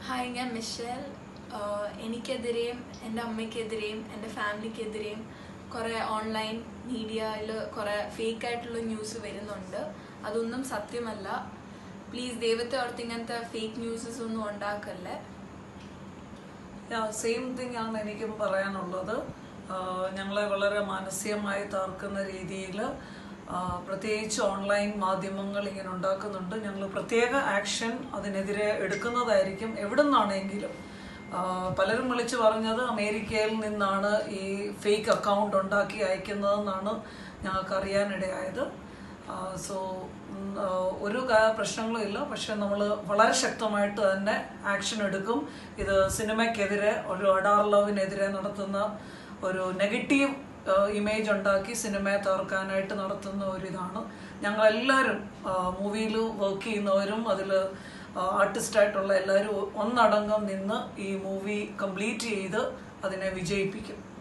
hi ഞാൻ Michel ആഹ് എനിക്കെതിരെയും എൻ്റെ അമ്മയ്ക്കെതിരെയും എൻ്റെ ഫാമിലിക്കെതിരെയും കുറേ ഓൺലൈൻ മീഡിയയിൽ കുറേ ഫേക്ക് ആയിട്ടുള്ള ന്യൂസ് വരുന്നുണ്ട് അതൊന്നും സത്യമല്ല പ്ലീസ് ദൈവത്തെ ഓർത്ത് ഇങ്ങനത്തെ ഫേക്ക് ന്യൂസസ് ഒന്നും ഉണ്ടാക്കല്ലേ സെയിം തിങ് ആണ് എനിക്കും പറയാനുള്ളത് ആഹ് ഞങ്ങളെ വളരെ മാനസികമായി തകർക്കുന്ന രീതിയിൽ പ്രത്യേകിച്ച് ഓൺലൈൻ മാധ്യമങ്ങൾ ഇങ്ങനെ ഉണ്ടാക്കുന്നുണ്ട് ഞങ്ങൾ പ്രത്യേക ആക്ഷൻ അതിനെതിരെ എടുക്കുന്നതായിരിക്കും എവിടെ നിന്നാണെങ്കിലും ആഹ് പലരും വിളിച്ചു പറഞ്ഞത് അമേരിക്കയിൽ നിന്നാണ് ഈ ഫേക്ക് അക്കൗണ്ട് ഉണ്ടാക്കി അയക്കുന്നതെന്നാണ് ഞങ്ങൾക്ക് അറിയാനിടയായത് സോ ഒരു കാ- പ്രശ്നങ്ങളും ഇല്ല പക്ഷെ നമ്മൾ വളരെ ശക്തമായിട്ട് തന്നെ ആക്ഷൻ എടുക്കും ഇത് സിനിമയ്ക്കെതിരെ ഒരു അഡാർ ലവിനെതിരെ നടത്തുന്ന ഒരു നെഗറ്റീവ് ഇമേജ് ഉണ്ടാക്കി സിനിമയെ തകർക്കാനായിട്ട് നടത്തുന്ന ഒരു ഇതാണ് ഞങ്ങളെല്ലാവരും മൂവിയിൽ വർക്ക് ചെയ്യുന്നവരും അതിൽ ആർട്ടിസ്റ്റായിട്ടുള്ള എല്ലാവരും ഒന്നടങ്കം നിന്ന് ഈ മൂവി കംപ്ലീറ്റ് ചെയ്ത് അതിനെ വിജയിപ്പിക്കും